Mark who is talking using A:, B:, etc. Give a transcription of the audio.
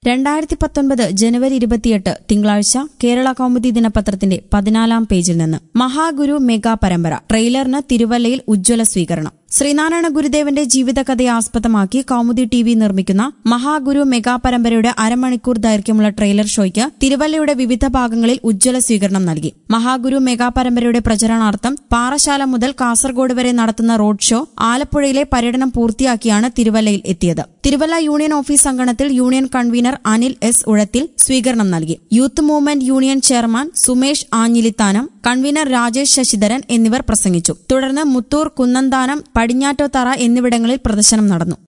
A: രണ്ടായിരത്തി പത്തൊൻപത് ജനുവരി ഇരുപത്തിയെട്ട് തിങ്കളാഴ്ച കേരള കൗമുദി ദിനപത്രത്തിന്റെ പതിനാലാം പേജിൽ നിന്ന് മഹാഗുരു മെഗാ പരമ്പര ട്രെയിലറിന് തിരുവല്ലയിൽ ഉജ്ജ്വല സ്വീകരണം ശ്രീനാരായണ ഗുരുദേവന്റെ ജീവിതകഥയെ ആസ്പദമാക്കി കൗമുദി ടി വി നിർമ്മിക്കുന്ന മഹാഗുരു മെഗാ പരമ്പരയുടെ അരമണിക്കൂർ ദൈർഘ്യമുള്ള ട്രെയിലർ ഷോയ്ക്ക് തിരുവല്ലയുടെ വിവിധ ഭാഗങ്ങളിൽ ഉജ്ജ്വല സ്വീകരണം നൽകി മഹാഗുരു മെഗാ പരമ്പരയുടെ പ്രചരണാർത്ഥം പാറശാല മുതൽ കാസർഗോഡ് വരെ നടത്തുന്ന റോഡ് ഷോ ആലപ്പുഴയിലെ പര്യടനം പൂർത്തിയാക്കിയാണ് തിരുവല്ലയിൽ എത്തിയത് തിരുവല്ല യൂണിയൻ ഓഫീസ് അങ്കണത്തിൽ union convener Anil S Uzhathil സ്വീകരണം നൽകി youth movement union chairman Sumesh Anjilithanam convener Rajesh Sasidharan എന്നിവർ പ്രസംഗിച്ചു തുടർന്ന് മുത്തൂർ കുന്നന്താനം പടിഞ്ഞാറ്റോത്തറ എന്നിവിടങ്ങളിൽ പ്രദർശനം നടന്നു